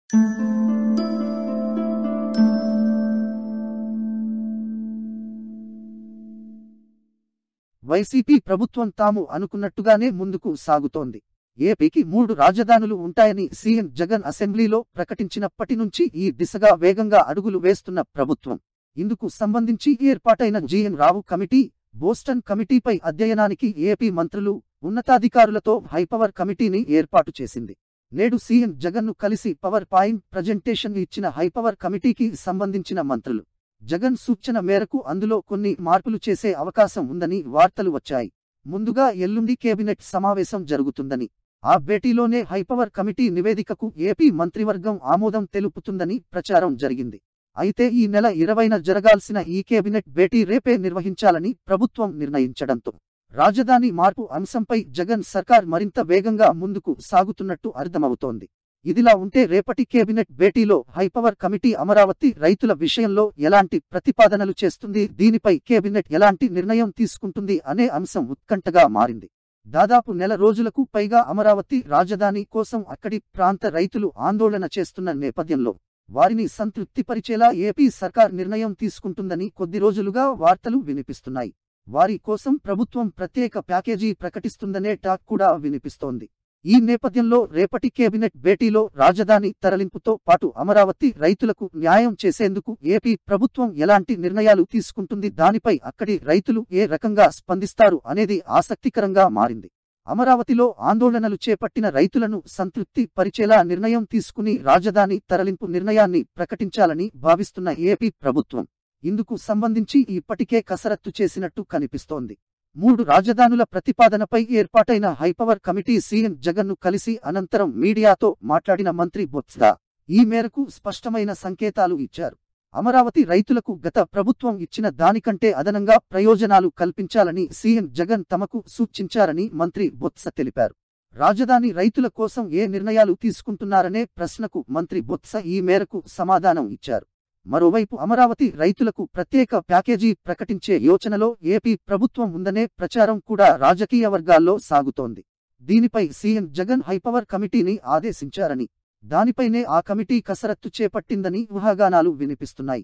YCP ప్రభుత్వం తాము అనుకున్నట్టుగానే ముందుకు సాగుతోంది ఏపీకి మూడు రాజధానులు ఉంటాయని సీఎం జగన్ అసెంబ్లీలో ప్రకటించినప్పటి నుంచి ఈ దిశగా వేగంగా అడుగులు వేస్తున్న ప్రభుత్వం ఇందుకు సంబంధించి ఏర్పాటైన జీఎన్ రావు కమిటీ బోస్టన్ కమిటీపై అధ్యయనానికి ఏపీ మంత్రులు ఉన్నతాధికారులతో హైపవర్ కమిటీని ఏర్పాటు చేసింది నేడు సీఎం జగన్ను కలిసి పవర్ పాయింట్ ప్రజెంటేషన్ ఇచ్చిన హైపవర్ కమిటీకి సంబంధించిన మంత్రులు జగన్ సూచన మేరకు అందులో కొన్ని మార్పులు చేసే అవకాశం ఉందని వార్తలు వచ్చాయి ముందుగా ఎల్లుండి కేబినెట్ సమావేశం జరుగుతుందని ఆ భేటీలోనే హైపవర్ కమిటీ నివేదికకు ఏపీ మంత్రివర్గం ఆమోదం తెలుపుతుందని ప్రచారం జరిగింది అయితే ఈ నెల ఇరవైన జరగాల్సిన ఈ కేబినెట్ భేటీ రేపే నిర్వహించాలని ప్రభుత్వం నిర్ణయించడంతో రాజధాని మార్పు అంశంపై జగన్ సర్కార్ మరింత వేగంగా ముందుకు సాగుతున్నట్టు అర్థమవుతోంది ఇదిలా ఉంటే రేపటి కేబినెట్ భేటీలో హైపవర్ కమిటీ అమరావతి రైతుల విషయంలో ఎలాంటి ప్రతిపాదనలు చేస్తుంది దీనిపై కేబినెట్ ఎలాంటి నిర్ణయం తీసుకుంటుంది అనే అంశం ఉత్కంఠగా మారింది దాదాపు నెల రోజులకు పైగా అమరావతి రాజధాని కోసం అక్కడి ప్రాంత రైతులు ఆందోళన చేస్తున్న నేపథ్యంలో వారిని సంతృప్తిపరిచేలా ఏపీ సర్కార్ నిర్ణయం తీసుకుంటుందని కొద్ది రోజులుగా వార్తలు వినిపిస్తున్నాయి వారి కోసం ప్రభుత్వం ప్రత్యేక ప్యాకేజీ ప్రకటిస్తుందనే టాక్ కూడా వినిపిస్తోంది ఈ నేపథ్యంలో రేపటి కేబినెట్ భేటీలో రాజధాని తరలింపుతో పాటు అమరావతి రైతులకు న్యాయం చేసేందుకు ఏపీ ప్రభుత్వం ఎలాంటి నిర్ణయాలు తీసుకుంటుంది దానిపై అక్కడి రైతులు ఏ రకంగా స్పందిస్తారు అనేది ఆసక్తికరంగా మారింది అమరావతిలో ఆందోళనలు చేపట్టిన రైతులను సంతృప్తి పరిచేలా నిర్ణయం తీసుకుని రాజధాని తరలింపు నిర్ణయాన్ని ప్రకటించాలని భావిస్తున్న ఏపీ ప్రభుత్వం ఇందుకు సంబంధించి ఇప్పటికే కసరత్తు చేసినట్టు కనిపిస్తోంది మూడు రాజధానుల ప్రతిపాదనపై ఏర్పాటైన హైపవర్ కమిటీ సీఎం జగన్ను కలిసి అనంతరం మీడియాతో మాట్లాడిన మంత్రి బొత్స ఈ మేరకు స్పష్టమైన సంకేతాలు ఇచ్చారు అమరావతి రైతులకు గత ప్రభుత్వం ఇచ్చిన దానికంటే అదనంగా ప్రయోజనాలు కల్పించాలని సీఎం జగన్ తమకు సూచించారని మంత్రి బొత్స తెలిపారు రాజధాని రైతుల కోసం ఏ నిర్ణయాలు తీసుకుంటున్నారనే ప్రశ్నకు మంత్రి బొత్స ఈ మేరకు సమాధానం ఇచ్చారు మరోవైపు అమరావతి రైతులకు ప్రత్యేక ప్యాకేజీ ప్రకటించే యోచనలో ఏపీ ప్రభుత్వం ఉందనే ప్రచారం కూడా రాజకీయ వర్గాల్లో సాగుతోంది దీనిపై సీఎం జగన్ హైపవర్ కమిటీని ఆదేశించారని దానిపైనే ఆ కమిటీ కసరత్తు చేపట్టిందని ఊహాగానాలు వినిపిస్తున్నాయి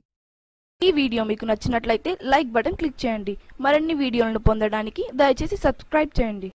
ఈ వీడియో మీకు నచ్చినట్లయితే లైక్ బటన్ క్లిక్ చేయండి మరిన్ని వీడియోలను పొందడానికి దయచేసి సబ్స్క్రైబ్ చేయండి